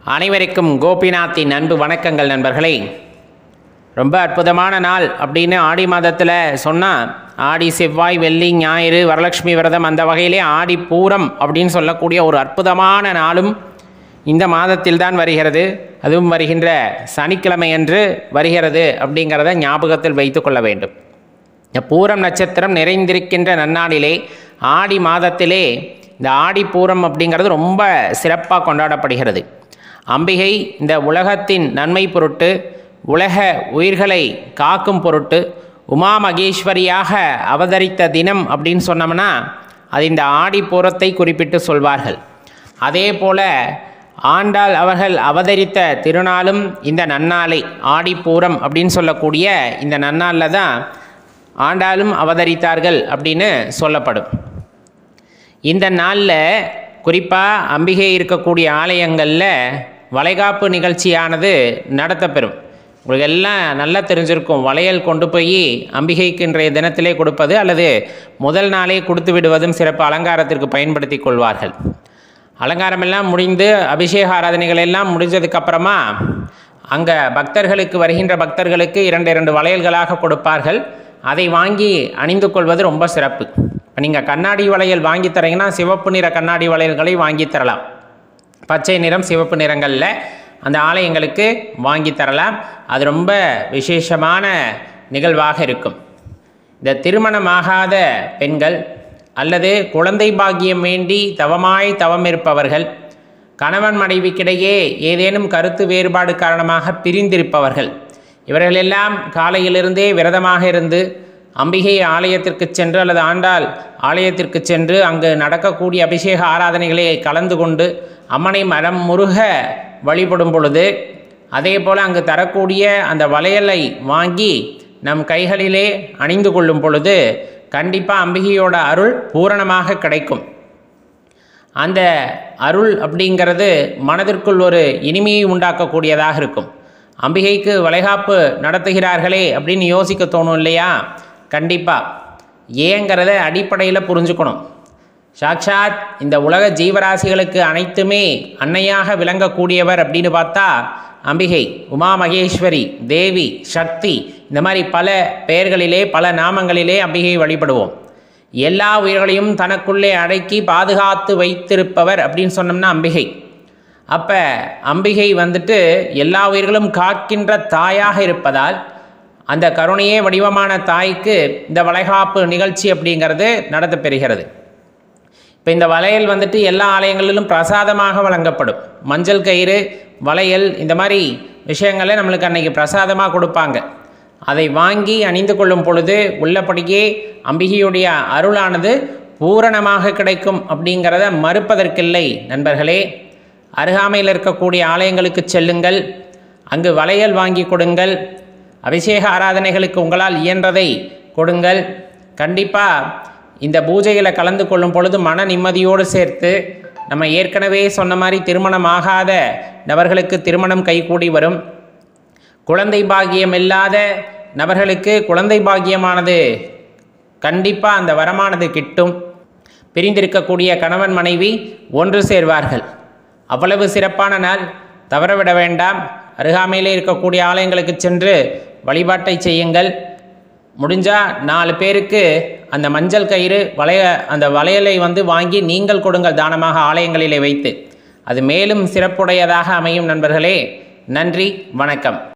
அனைவருக்கும் கோபிநாத்தின் அன்பு வணக்கங்கள் நண்பர்களே ரொம்ப அற்புதமான நாள் அப்படின்னு ஆடி மாதத்தில் சொன்னால் ஆடி செவ்வாய் வெள்ளி ஞாயிறு வரலட்சுமி விரதம் அந்த வகையிலே ஆடி பூரம் அப்படின்னு சொல்லக்கூடிய ஒரு அற்புதமான நாளும் இந்த மாதத்தில் தான் வருகிறது அதுவும் வருகின்ற சனிக்கிழமையன்று வருகிறது அப்படிங்கிறத ஞாபகத்தில் வைத்துக்கொள்ள வேண்டும் இந்த பூரம் நட்சத்திரம் நிறைந்திருக்கின்ற நன்னாளிலே ஆடி மாதத்திலே இந்த ஆடி பூரம் அப்படிங்கிறது ரொம்ப சிறப்பாக கொண்டாடப்படுகிறது அம்பிகை இந்த உலகத்தின் நன்மை பொருட்டு உலக உயிர்களை காக்கும் பொருட்டு உமா மகேஸ்வரியாக அவதரித்த தினம் அப்படின்னு சொன்னோம்னா அது இந்த ஆடி பூரத்தை குறிப்பிட்டு சொல்வார்கள் அதே போல ஆண்டாள் அவர்கள் அவதரித்த திருநாளும் இந்த நன்னாளை ஆடிப்பூரம் அப்படின்னு சொல்லக்கூடிய இந்த நன்னாளில் தான் ஆண்டாளும் அவதரித்தார்கள் அப்படின்னு சொல்லப்படும் இந்த நாளில் குறிப்பாக அம்பிகை இருக்கக்கூடிய ஆலயங்களில் வளைகாப்பு நிகழ்ச்சியானது நடத்தப்பெறும் உங்களுக்கு எல்லாம் நல்லா தெரிஞ்சிருக்கும் வளையல் கொண்டு போய் அம்பிகைக்கு இன்றைய தினத்திலே கொடுப்பது அல்லது முதல் நாளே கொடுத்து விடுவதும் சிறப்பு அலங்காரத்திற்கு பயன்படுத்தி கொள்வார்கள் அலங்காரமெல்லாம் முடிந்து அபிஷேக ஆராதனைகள் எல்லாம் முடிஞ்சதுக்கப்புறமா அங்கே பக்தர்களுக்கு வருகின்ற பக்தர்களுக்கு இரண்டு இரண்டு வளையல்களாக கொடுப்பார்கள் அதை வாங்கி அணிந்து கொள்வது ரொம்ப சிறப்பு இப்போ நீங்கள் கண்ணாடி வளையல் வாங்கி தரீங்கன்னா சிவப்பு நிற கண்ணாடி வளையல்களை வாங்கி தரலாம் பச்சை நிறம் சிவப்பு நிறங்களில் அந்த ஆலயங்களுக்கு வாங்கி தரலாம் அது ரொம்ப விசேஷமான நிகழ்வாக இருக்கும் இந்த திருமணமாகாத பெண்கள் அல்லது குழந்தை பாக்கியம் வேண்டி தவமாய் தவம் இருப்பவர்கள் கணவன் மனைவிக்கிடையே ஏதேனும் கருத்து வேறுபாடு காரணமாக பிரிந்திருப்பவர்கள் இவர்களெல்லாம் காலையிலிருந்தே விரதமாக இருந்து அம்பிகை ஆலயத்திற்கு சென்று அல்லது ஆண்டாள் ஆலயத்திற்கு சென்று அங்கு நடக்கக்கூடிய அபிஷேக ஆராதனைகளை கலந்து கொண்டு அம்மனை மரம் முருக வழிபடும் பொழுது அதே போல் அங்கு தரக்கூடிய அந்த வளையலை வாங்கி நம் கைகளிலே அணிந்து கொள்ளும் பொழுது கண்டிப்பாக அம்பிகையோட அருள் பூரணமாக கிடைக்கும் அந்த அருள் அப்படிங்கிறது மனதிற்குள் ஒரு இனிமையை உண்டாக்கக்கூடியதாக இருக்கும் அம்பிகைக்கு வளைகாப்பு நடத்துகிறார்களே அப்படின்னு யோசிக்க தோணும் இல்லையா கண்டிப்பாக ஏங்கிறத அடிப்படையில் புரிஞ்சுக்கணும் சாட்சாத் இந்த உலக ஜீவராசிகளுக்கு அனைத்துமே அன்னையாக விளங்கக்கூடியவர் அப்படின்னு பார்த்தா அம்பிகை உமா மகேஸ்வரி தேவி சக்தி இந்த மாதிரி பல பெயர்களிலே பல நாமங்களிலே அம்பிகை வழிபடுவோம் எல்லா உயிர்களையும் தனக்குள்ளே அடக்கி பாதுகாத்து வைத்திருப்பவர் அப்படின்னு சொன்னோம்னா அம்பிகை அப்போ அம்பிகை வந்துட்டு எல்லா உயிர்களும் காக்கின்ற தாயாக இருப்பதால் அந்த கருணையே வடிவமான தாய்க்கு இந்த வளைகாப்பு நிகழ்ச்சி அப்படிங்கிறது நடத்தப்பெறுகிறது இப்போ இந்த வளையல் வந்துட்டு எல்லா ஆலயங்களிலும் பிரசாதமாக வழங்கப்படும் மஞ்சள் கயிறு வளையல் இந்த மாதிரி விஷயங்களை நம்மளுக்கு அன்னைக்கு பிரசாதமாக கொடுப்பாங்க அதை வாங்கி அணிந்து கொள்ளும் பொழுது உள்ளபடியே அம்பிகையுடைய அருளானது பூரணமாக கிடைக்கும் அப்படிங்கிறத மறுப்பதற்கில்லை நண்பர்களே அருகாமையில் இருக்கக்கூடிய ஆலயங்களுக்கு செல்லுங்கள் அங்கு வளையல் வாங்கி கொடுங்கள் அபிஷேக ஆராதனைகளுக்கு உங்களால் இயன்றதை கொடுங்கள் கண்டிப்பாக இந்த பூஜையில் கலந்து கொள்ளும் பொழுது மன நிம்மதியோடு சேர்த்து நம்ம ஏற்கனவே சொன்ன மாதிரி திருமணம் ஆகாத நபர்களுக்கு திருமணம் கைகூடி வரும் குழந்தை பாக்கியம் இல்லாத நபர்களுக்கு குழந்தை பாக்கியமானது கண்டிப்பாக அந்த வரமானது கிட்டும் பிரிந்திருக்கக்கூடிய கணவன் மனைவி ஒன்று சேர்வார்கள் அவ்வளவு சிறப்பான நாள் தவறவிட வேண்டாம் அருகாமையிலே இருக்கக்கூடிய ஆலயங்களுக்கு சென்று வழிபாட்டை செய்யுங்கள் முடிஞ்சால் நாலு பேருக்கு அந்த மஞ்சள் கயிறு வளைய அந்த வளையலை வந்து வாங்கி நீங்கள் கொடுங்கள் தானமாக ஆலயங்களிலே வைத்து அது மேலும் சிறப்புடையதாக அமையும் நண்பர்களே நன்றி வணக்கம்